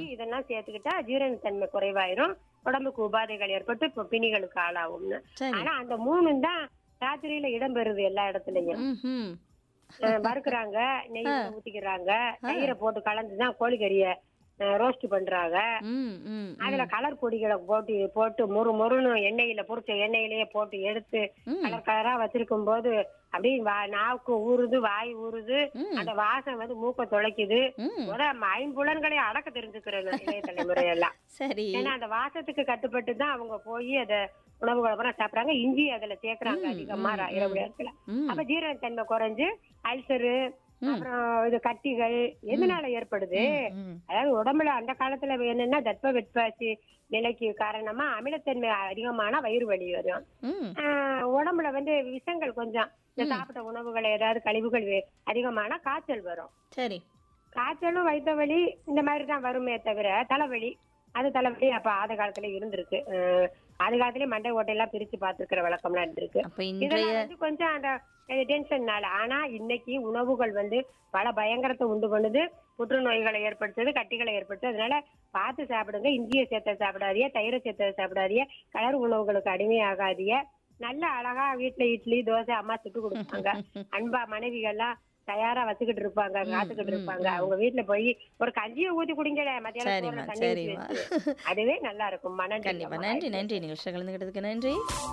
இதெல்லாம் சேர்த்துக்கிட்டா ஜீரணத்தன்மை குறைவாயிரும் உடம்புக்கு உபாதைகள் ஏற்பட்டு இப்ப பிணிகளுக்கு ஆளாகும்னு சரி ஆனா அந்த மூணும் தான் ராத்திரியில இடம்பெறுது எல்லா இடத்துலயும் ம்ஹும். அஹ் வறுக்குறாங்க நெய் ஊத்திக்கிறாங்க தயிரை போட்டு கலந்துதான் கோழிக்கறிய ரோஸ்ட் பண்றாங்க ம், ம், அதுல கலர் பொடிகளை போட்டு போட்டு மொறு மொறுன்னு எண்ணெயில பொரிச்ச எண்ணெயிலேயே போட்டு எடுத்து ம். கலர் கலரா வச்சிருக்கும் போது அப்படியே வா- நாக்கு ஊறுது வாய் ஊறுது ம். அந்த வாசம் வந்து மூக்க துளைக்குது ம். முத ஐம்புலன்களை அடக்க தெரிஞ்சுக்கிறேன் இளைய தலைமுறை எல்லாம் சரி ஏன்னா அந்த வாசத்துக்கு கட்டுப்பட்டு தான் அவங்க போய் அத உணவுகளை பூரா சாப்பிடுறாங்க இஞ்சி அதுல சேர்க்கறாங்க ம், அதிகமா ம், இரவு நேரத்துல ம். அப்ப ஜீரணத்தன்மை குறைஞ்சு அல்சரு அப்புறம் இது கட்டிகள் எதனால ஏற்படுது ம். அதாவது உடம்புல அந்த காலத்துல என்னன்னா தட்ப வெட்பாசி நிலைக்கு காரணமா அமிலத்தன்மை அதிகமான வயிறு வலி வரும் ம். ஆஹ் உடம்புல வந்து விஷங்கள் கொஞ்சம் இந்த சாப்பிட்ட உணவுகள் ஏதாவது கழிவுகள் வே- அதிகமான காய்ச்சல் வரும் சரி காய்ச்சலும் வயிற்று வலி இந்த மாதிரி தான் வருமே தவிர தலைவலி அது தலைவலி அப்ப ஆத காலத்துல இருந்திருக்கு ஆஹ் ஆதி காலத்திலேயே மண்டை ஓட்டையெல்லாம் பிரிச்சு பார்த்திருக்கிற வழக்கம்லாம் இருந்திருக்கு அப்ப இன்றைய இதெல்லாம் வந்து கொஞ்சம் அந்த டென்ஷன்னால ஆனா இன்னைக்கு உணவுகள் வந்து பல பயங்கரத்தை உண்டு பண்ணுது புற்றுநோய்களை ஏற்படுத்துது கட்டிகளை ஏற்படுத்துது அதனால பார்த்து சாப்பிடுங்க இஞ்சியை சேர்த்த சாப்பிடாதீங்க தயிரை சேர்த்த சாப்பிடாதீங்க கலர் உணவுகளுக்கு அடிமையாகாதீங்க நல்ல அழகா வீட்டுல இட்லி தோசை அம்மா சுட்டு கொடுப்பாங்க அன்பா மனைவிகள்லாம் தயாரா வச்சுக்கிட்டு இருப்பாங்க காத்துக்கிட்டு இருப்பாங்க அவங்க வீட்டுல போய் ஒரு கஞ்சியை ஊத்தி குடிங்கல மத்தியானம் சரிம்மா சோறுல தண்ணி ஊத்தி சரிம்மா வச்சு. அதுவே நல்லா இருக்கும் மனம் கண்டிப்பா நன்றி நன்றி நிகழ்ச்சியில் கலந்துக்கிட்டதுக்கு நன்றி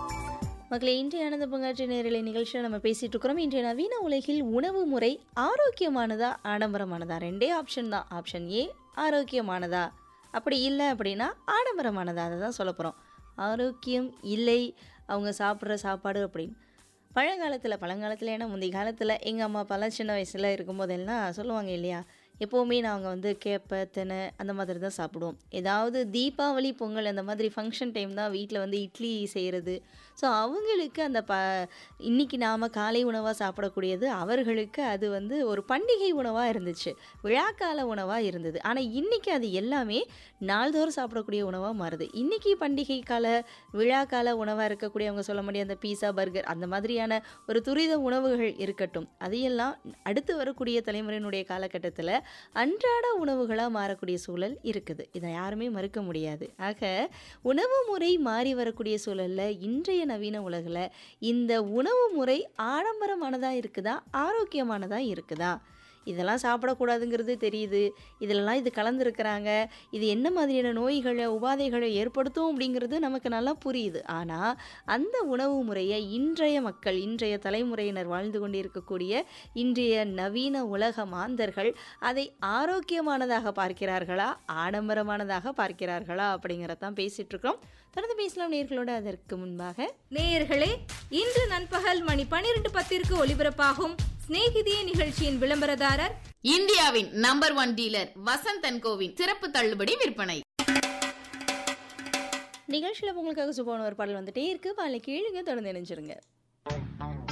மக்களே இன்றைய ஆனந்த பங்காற்று நேரலை நிகழ்ச்சியில் நம்ம பேசிட்டு இருக்கிறோம் இன்றைய நவீன உலகில் உணவு முறை ஆரோக்கியமானதா ஆடம்பரமானதா ரெண்டே ஆப்ஷன் தான் ஆப்ஷன் ஏ ஆரோக்கியமானதா அப்படி இல்லை அப்படின்னா ஆடம்பரமானதா அதை தான் சொல்ல போகிறோம் ஆரோக்கியம் இல்லை அவங்க சாப்பிட்ற சாப்பாடு அப்படின்னு பழங்காலத்தில் பழங்காலத்தில் ஏன்னா முந்தைய காலத்தில் எங்கள் அம்மா அப்பாலாம் சின்ன வயசில் இருக்கும்போதெல்லாம் சொல்லுவாங்க இல்லையா எப்போவுமே நாங்கள் வந்து கேப்பை தினை அந்த மாதிரி தான் சாப்பிடுவோம் ஏதாவது தீபாவளி பொங்கல் அந்த மாதிரி ஃபங்க்ஷன் டைம் தான் வீட்டில் வந்து இட்லி செய்கிறது ஸோ அவங்களுக்கு அந்த ப இன்னைக்கு நாம் காலை உணவாக சாப்பிடக்கூடியது அவர்களுக்கு அது வந்து ஒரு பண்டிகை உணவாக இருந்துச்சு விழாக்கால உணவாக இருந்தது ஆனால் இன்றைக்கி அது எல்லாமே நாள்தோறும் சாப்பிடக்கூடிய உணவாக மாறுது இன்றைக்கி பண்டிகை கால விழாக்கால உணவாக இருக்கக்கூடிய அவங்க சொல்ல முடியாது அந்த பீஸா பர்கர் அந்த மாதிரியான ஒரு துரித உணவுகள் இருக்கட்டும் அதையெல்லாம் அடுத்து வரக்கூடிய தலைமுறையினுடைய காலகட்டத்தில் அன்றாட உணவுகளாக மாறக்கூடிய சூழல் இருக்குது இதை யாருமே மறுக்க முடியாது ஆக உணவு முறை மாறி வரக்கூடிய சூழலில் இன்றைய நவீன உலகில் இந்த உணவு முறை ஆடம்பரமானதாக இருக்குதா ஆரோக்கியமானதாக இருக்குதா இதெல்லாம் சாப்பிடக்கூடாதுங்கிறது தெரியுது இதிலெல்லாம் இது கலந்துருக்கிறாங்க இது என்ன மாதிரியான நோய்களை உபாதைகளை ஏற்படுத்தும் அப்படிங்கிறது நமக்கு நல்லா புரியுது ஆனால் அந்த உணவு முறையை இன்றைய மக்கள் இன்றைய தலைமுறையினர் வாழ்ந்து கொண்டிருக்கக்கூடிய இன்றைய நவீன உலக மாந்தர்கள் அதை ஆரோக்கியமானதாக பார்க்கிறார்களா ஆடம்பரமானதாக பார்க்கிறார்களா அப்படிங்கிறதான் பேசிட்டு இருக்கோம் தொடர்ந்து பேசலாம் நேர்களோட அதற்கு முன்பாக நேயர்களே இன்று நண்பகல் மணி பனிரெண்டு பத்திற்கு ஒலிபரப்பாகும் சிநேகிதியே நிகழ்ச்சியின் விளம்பரதாரர் இந்தியாவின் number one dealer Vasanth and கோவின் சிறப்பு தள்ளுபடி விற்பனை நிகழ்ச்சியில் உங்களுக்காக சுபான ஒரு பாடல் வந்துட்டே இருக்கு பாலை கீழுங்க தொடர்ந்து இணைஞ்சிருங்க